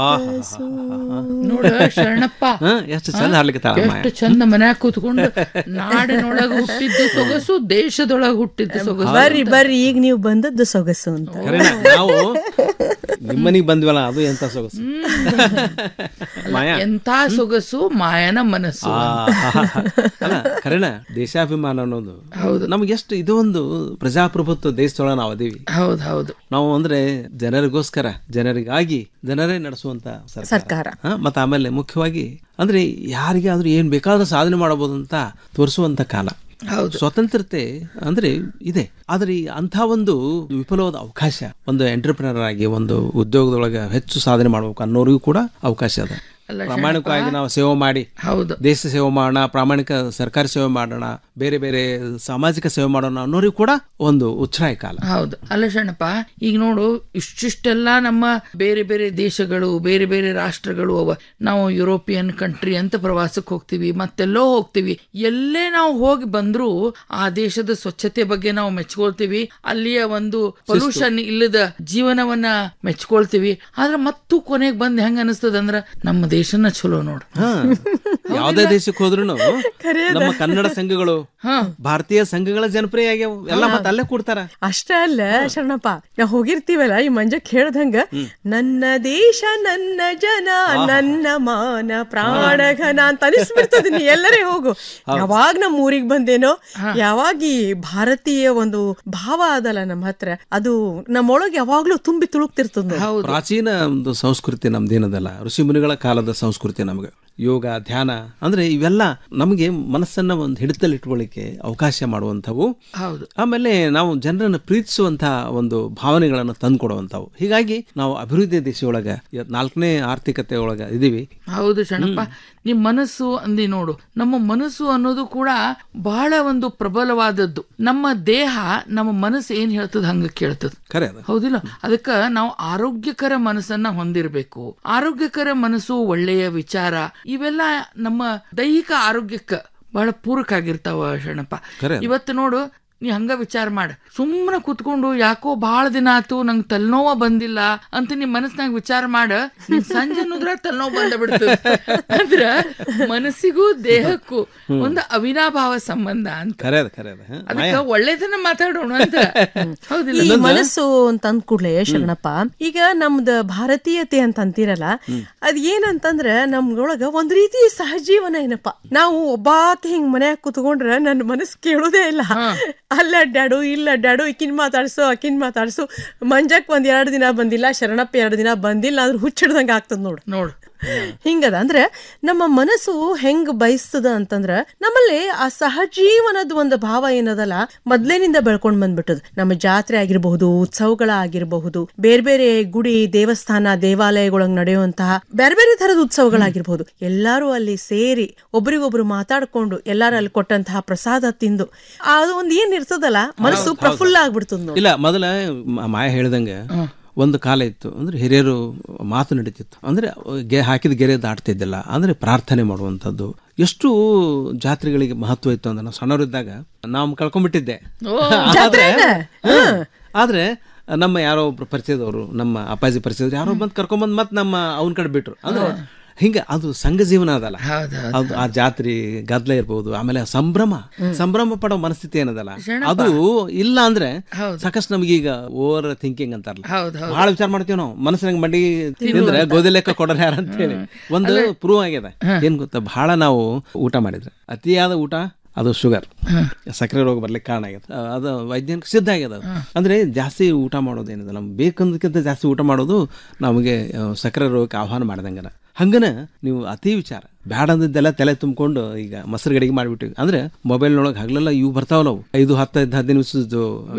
ನೋಡ ಶರಣಪ್ಪ ಹಾ ಎಷ್ಟು ಚಂದ ಹಾಡ್ಲಿಕ್ಕೆ ಎಷ್ಟು ಚಂದ ಮನ್ಯಾಗ ಕೂತ್ಕೊಂಡು ನಾಡಿನೊಳಗ ಹುಟ್ಟಿದ್ದು ಸೊಗಸು ದೇಶದೊಳಗ ಹುಟ್ಟಿದ್ದು ಸೊಗಸು ಬರ್ರಿ ಬರ್ರಿ ಈಗ ನೀವು ಬಂದದ್ದು ಸೊಗಸು ಅಂತ ಖರೇನ ನಾವು ನಿಮ್ಮನಿಗೆ ಬಂದ್ವಲ್ಲ ಅದು ಎಂತ ಸೊಗಸು ಮಾಯಾ ಎಂತ ಸೊಗಸು ಮಾಯನ ಮನಸ್ಸು ಆ, ಅಲ್ಲ ಖರೇನ ದೇಶಾಭಿಮಾನ ಅನ್ನೋದು ನಮ್ಗೆ ಎಷ್ಟು ಇದು ಒಂದು ಪ್ರಜಾಪ್ರಭುತ್ವ ದೇಶದೊಳಗೆ ನಾವು ಅದೀವಿ ಹೌದ್ ಹೌದು ನಾವು ಅಂದ್ರೆ ಜನರಿಗೋಸ್ಕರ ಜನರಿಗಾಗಿ ಜನರೇ ನಡೆಸುವಂತ ಸರ್ಕಾರ ಹಾ, ಮತ್ತೆ ಆಮೇಲೆ ಮುಖ್ಯವಾಗಿ ಅಂದ್ರೆ ಯಾರಿಗಾದ್ರೂ ಏನ್ ಬೇಕಾದ್ರೂ ಸಾಧನೆ ಮಾಡಬಹುದು ಅಂತ ತೋರಿಸುವಂತ ಕಾಲ ಹೌದು. ಸ್ವತಂತ್ರತೆ ಅಂದ್ರೆ ಇದೆ ಆದ್ರೆ ಈ ಅಂಥ ಒಂದು ವಿಫಲವಾದ ಅವಕಾಶ ಒಂದು ಎಂಟರ್ಪ್ರಿನರ್ ಆಗಿ ಒಂದು ಉದ್ಯೋಗದೊಳಗೆ ಹೆಚ್ಚು ಸಾಧನೆ ಮಾಡ್ಬೇಕು ಅನ್ನೋರಿಗೂ ಕೂಡ ಅವಕಾಶ ಅದ ಅಲ್ಲ ಪ್ರಾಮಾಣಿಕವಾಗಿ ನಾವು ಸೇವೆ ಮಾಡಿ ಹೌದು ದೇಶ ಸೇವೆ ಮಾಡೋಣ ಪ್ರಾಮಾಣಿಕ ಸರ್ಕಾರಿ ಸೇವೆ ಮಾಡೋಣ ಬೇರೆ ಬೇರೆ ಸಾಮಾಜಿಕ ಸೇವೆ ಮಾಡೋಣ ಅನ್ನೋರಿಗೂ ಕೂಡ ಒಂದು ಉಚ್ಛ್ರಾಯ ಕಾಲ ಹೌದು ಅಲ್ಲ ಶರಣಪ್ಪ ಈಗ ನೋಡು ಇಷ್ಟಿಷ್ಟೆಲ್ಲ ನಮ್ಮ ಬೇರೆ ಬೇರೆ ದೇಶಗಳು ಬೇರೆ ಬೇರೆ ರಾಷ್ಟ್ರಗಳು ಅವ ನಾವು ಯುರೋಪಿಯನ್ ಕಂಟ್ರಿ ಅಂತ ಪ್ರವಾಸಕ್ಕೆ ಹೋಗ್ತೀವಿ ಮತ್ತೆಲ್ಲೋ ಹೋಗ್ತೀವಿ ಎಲ್ಲೇ ನಾವು ಹೋಗಿ ಬಂದ್ರೂ ಆ ದೇಶದ ಸ್ವಚ್ಛತೆ ಬಗ್ಗೆ ನಾವು ಮೆಚ್ಕೊಳ್ತೀವಿ ಅಲ್ಲಿಯ ಒಂದು ಪೊಲ್ಯೂಷನ್ ಇಲ್ಲದ ಜೀವನವನ್ನ ಮೆಚ್ಕೊಳ್ತೀವಿ ಆದ್ರೆ ಮತ್ತು ಕೊನೆಗೆ ಬಂದ್ ಹೆಂಗ ಅನಿಸ್ತದ ಅಂದ್ರ ನಮ್ಮ ದೇಶನ ಚಲೋ ನೋಡು ಹಾ ಯಾವ್ದೇ ದೇಶಕ್ಕೆ ಹೋದ್ರು ನಮ್ಮ ಕನ್ನಡ ಸಂಘಗಳು ಭಾರತೀಯ ಸಂಘಗಳ ಜನಪ್ರಿಯ ಆಗ್ಯಾವ ಎಲ್ಲ ಮತ್ತೆ ಅಲ್ಲೇ ಕೂಡ್ತಾರ ಅಷ್ಟೇ ಅಲ್ಲ ಶರಣಪ್ಪ ನಾವ್ ಹೋಗಿರ್ತೀವಲ್ಲ ಈ ಮಂಜಕ್ ಹೇಳ್ದಂಗ ನನ್ನ ದೇಶ ನನ್ನ ಜನ ನನ್ನ ಮಾನ ಪ್ರಾಣಘನ ಅಂತ ಅನಿಸ್ಬಿಡ್ತದ ನೀ ಎಲ್ಲರೇ ಹೋಗು ಯಾವಾಗ ನಮ್ಮ ಊರಿಗೆ ಬಂದೇನೋ ಯಾವಾಗ ಈ ಭಾರತೀಯ ಒಂದು ಭಾವ ಅದಲ್ಲ ನಮ್ಮ ಹತ್ರ ಅದು ನಮ್ಮೊಳಗೆ ಯಾವಾಗ್ಲೂ ತುಂಬಿ ತುಳುಕ್ತಿರ್ತದ ನೋಡಿ. ಪ್ರಾಚೀನ ಒಂದು ಸಂಸ್ಕೃತಿ ನಮ್ದೇನದಲ್ಲ ಋಷಿ ಮುನಿಗಳ ಕಾಲದ ಸಂಸ್ಕೃತಿ ನಮಗೆ ಯೋಗ ಧ್ಯಾನ ಅಂದ್ರೆ ಇವೆಲ್ಲ ನಮಗೆ ಮನಸ್ಸನ್ನ ಒಂದು ಹಿಡಿತಲ್ಲಿ ಇಟ್ಕೊಳ್ಳಿಕ್ಕೆ ಅವಕಾಶ ಮಾಡುವಂಥವು ಹೌದು ಆಮೇಲೆ ನಾವು ಜನರನ್ನು ಪ್ರೀತಿಸುವಂತಹ ಒಂದು ಭಾವನೆಗಳನ್ನು ತಂದುಕೊಡುವಂಥವು ಹೀಗಾಗಿ ನಾವು ಅಭಿವೃದ್ಧಿ ದೇಶದೊಳಗೆ ಇವತ್ತು ನಾಲ್ಕನೇ ಆರ್ಥಿಕತೆ ಒಳಗೆ ಇದೀವಿ ಹೌದು ಶರಣಪ್ಪ ನಿಮ್ ಮನಸ್ಸು ಅಂದಿ ನೋಡು ನಮ್ಮ ಮನಸ್ಸು ಅನ್ನೋದು ಕೂಡ ಬಹಳ ಒಂದು ಪ್ರಬಲವಾದದ್ದು ನಮ್ಮ ದೇಹ ನಮ್ಮ ಮನಸ್ಸು ಏನ್ ಹೇಳ್ತದ ಹಂಗ ಕೇಳ್ತದ ಖರೆ ಅದು ಹೌದಿಲ್ಲ ಅದಕ್ಕ ನಾವು ಆರೋಗ್ಯಕರ ಮನಸ್ಸನ್ನ ಹೊಂದಿರಬೇಕು ಆರೋಗ್ಯಕರ ಮನಸ್ಸು ಒಳ್ಳೆಯ ವಿಚಾರ ಇವೆಲ್ಲ ನಮ್ಮ ದೈಹಿಕ ಆರೋಗ್ಯಕ್ಕ ಬಹಳ ಪೂರಕ ಆಗಿರ್ತಾವ ಶರಣಪ್ಪ ಖರೆ ಅದು. ಇವತ್ತು ನೋಡು ನೀ ಹಂಗ ವಿಚಾರ ಮಾಡ ಸುಮ್ಮನೆ ಕುತ್ಕೊಂಡು ಯಾಕೋ ಬಹಳ ದಿನ ಆತು ನಂಗೆ ತಲೆನೋವ ಬಂದಿಲ್ಲ ಅಂತ ನಿಮ್ ಮನಸ್ನಾಗ ವಿಚಾರ ಮಾಡ ನಿನ್ ಸಂಜೆ ಅನ್ನೋದ್ರ ತಲೆನೋವು ಬಂದ ಬಿಡ್ತದ ಅಂದ್ರ ಮನಸ್ಸಿಗೂ ದೇಹಕ್ಕೂ ಒಂದು ಅವಿನಾಭಾವ ಸಂಬಂಧ ಅಂತ ಖರೆ ಅದು ಖರೆ ಅದು ಹಾ. ಅದಕ್ಕ ಒಳ್ಳೇದನ್ನ ಮಾತಾಡೋಣ ಅಂತ ಹೌದಿಲ್ಲ ಈ ಮನಸ್ಸು ಅಂತ ಅಂದ ಕೂಡ್ಲೆ ಶರಣಪ್ಪ ಈಗ ನಮ್ದು ಭಾರತೀಯತೆ ಅಂತ ಅಂತೀರಲ್ಲ ಅದ್ ಏನಂತಂದ್ರ ನಮ್ಗೊಳಗ ಒಂದ್ ರೀತಿ ಸಹಜೀವನ ಏನಪ್ಪ ನಾವು ಒಬ್ಬಾತ ಹಿಂಗ್ ಮನ್ಯಾಗ ಕುತ್ಕೊಂಡ್ರ ನನ್ನ ಮನಸ್ಸು ಕೇಳುದೇ ಇಲ್ಲ ಅಲ್ಲ ಅಡ್ಡಾಡು ಇಲ್ಲ ಅಡ್ಡಾಡು ಇಕಿನ್ ಮಾತಾಡ್ಸು ಅಕಿನ್ ಮಾತಾಡ್ಸು ಮಂಜಕ್ ಒಂದ್ ಎರಡ್ ದಿನ ಬಂದಿಲ್ಲ ಶರಣಪ್ಪ ಎರಡ್ ದಿನ ಬಂದಿಲ್ಲ ಅಂದ್ರೆ ಹುಚ್ಚಿಡ್ದಂಗ ಆಗ್ತದ ನೋಡು ನೋಡು ಹಿಂಗದ ಅಂದ್ರೆ ನಮ್ಮ ಮನಸ್ಸು ಹೆಂಗ್ ಬಯಸ್ತದ ಅಂತಂದ್ರ ನಮ್ಮಲ್ಲಿ ಆ ಸಹಜೀವನದ ಒಂದು ಭಾವ ಏನದಲ್ಲ ಮೊದ್ಲೇನಿಂದ ಬೆಳ್ಕೊಂಡ್ ಬಂದ್ಬಿಟ್ಟದ ನಮ್ಮ ಜಾತ್ರೆ ಆಗಿರಬಹುದು ಉತ್ಸವಗಳ ಆಗಿರಬಹುದು ಬೇರೆ ಬೇರೆ ಗುಡಿ ದೇವಸ್ಥಾನ ದೇವಾಲಯಗಳೊಳಗ್ ನಡೆಯುವಂತಹ ಬೇರೆ ಬೇರೆ ತರದ ಉತ್ಸವಗಳಾಗಿರ್ಬಹುದು ಎಲ್ಲಾರು ಅಲ್ಲಿ ಸೇರಿ ಒಬ್ರಿಗೊಬ್ರು ಮಾತಾಡ್ಕೊಂಡು ಎಲ್ಲಾರು ಅಲ್ಲಿ ಕೊಟ್ಟಂತಹ ಪ್ರಸಾದ ತಿಂದು ಅದು ಒಂದ್ ಏನ್ ಇರ್ತದಲ್ಲ ಮನಸ್ಸು ಪ್ರಫುಲ್ಲ ಆಗ್ಬಿಡ್ತದ ನೋಡಿ ಇಲ್ಲ ಮೊದಲ ಮ- ಮಾಯ ಹೇಳ್ದಂಗೆ ಒಂದು ಕಾಲ ಇತ್ತು ಅಂದ್ರೆ ಹಿರಿಯರು ಮಾತು ನಡೀತಿತ್ತು ಅಂದ್ರೆ ಗೆ ಹಾಕಿದ ಗೆರೆ ದಾಟ್ತಿದ್ದಿಲ್ಲ ಅಂದ್ರೆ ಪ್ರಾರ್ಥನೆ ಮಾಡುವಂಥದ್ದು ಎಷ್ಟು ಜಾತ್ರೆಗಳಿಗೆ ಮಹತ್ವ ಇತ್ತು ಅಂದ್ರೆ ನಾವು ಸಣ್ಣವರಿದ್ದಾಗ ನಾವು ಕಳ್ಕೊಂಡ್ಬಿಟ್ಟಿದ್ದೆ ಆದ್ರೆ ಹಾ, ಆದ್ರೆ ನಮ್ಮ ಯಾರೋ ಒಬ್ರು ಪರಿಚಯದವರು ನಮ್ಮ ಅಪ್ಪಾಜಿ ಪರಿಚಯದವ್ರು ಯಾರೋ ಬಂದು ಕರ್ಕೊಂಬಂದ್ ಮತ್ತೆ ನಮ್ಮ ಅವನ ಕಡೆ ಬಿಟ್ರು ಅಂದ್ರೆ ಹಿಂಗೆ ಅದು ಸಂಘ ಜೀವನ ಅದಲ್ಲ ಹೌದು, ಅದು ಆ ಜಾತ್ರೆ ಗದ್ಲ ಇರ್ಬೋದು ಆಮೇಲೆ ಆ ಸಂಭ್ರಮ ಸಂಭ್ರಮ ಪಡೋ ಮನಸ್ಥಿತಿ ಏನದಲ್ಲ ಅದು ಇಲ್ಲ ಅಂದ್ರೆ ಸಾಕಷ್ಟು ನಮಗೀಗ ಓವರ್ ಥಿಂಕಿಂಗ್ ಅಂತಾರಲ್ಲ ಹೌದು ಬಹಳ ವಿಚಾರ ಮಾಡ್ತೀವಿ ನಾವು ಮನಸ್ಸಿನಾಗ ಮಂಡಿ ತಿಂದ್ರೆ ಗೋಧಿ ಲೆಕ್ಕ ಕೊಡೋರು ಯಾರು ಅಂತೇಳಿ ಒಂದು ಪ್ರೂವ್ ಆಗ್ಯದ ಏನ್ ಗೊತ್ತಾ ಬಹಳ ನಾವು ಊಟ ಮಾಡಿದ್ರೆ ಅತಿಯಾದ ಊಟ ಅದು ಶುಗರ್ ಸಕ್ಕರೆ ರೋಗ ಬರ್ಲಿಕ್ಕೆ ಕಾರಣ ಆಗ್ಯದ ಅದು ವೈಜ್ಞಾನಿಕ ಸಿದ್ಧ ಆಗ್ಯದ ಅದು ಅಂದ್ರೆ ಜಾಸ್ತಿ ಊಟ ಮಾಡೋದೇನಿದೆ ನಮ್ಗೆ ಬೇಕಂದಕ್ಕಿಂತ ಜಾಸ್ತಿ ಊಟ ಮಾಡೋದು ನಮಗೆ ಆ, ಸಕ್ಕರೆ ರೋಗಕ್ಕೆ ಆಹ್ವಾನ ಮಾಡ್ದಂಗನ ಹಂಗನ ನೀವು ಅತಿ ವಿಚಾರ ಬ್ಯಾಡ ಅಂದಿದ್ದೆಲ್ಲ ತಲೆ ತುಂಬಿಕೊಂಡು ಈಗ ಮೊಸರು ಗಡಿಗೆ ಮಾಡಿಬಿಟ್ಟಿವಿ ಅಂದ್ರೆ ಮೊಬೈಲ್ನೊಳಗೆ ಹಗಲೆಲ್ಲ ಇವು ಬರ್ತಾವಲ್ಲ ಅವು ಐದು ಹತ್ತು ಹದಿನೈದು ನಿಮಿಷದ್ದು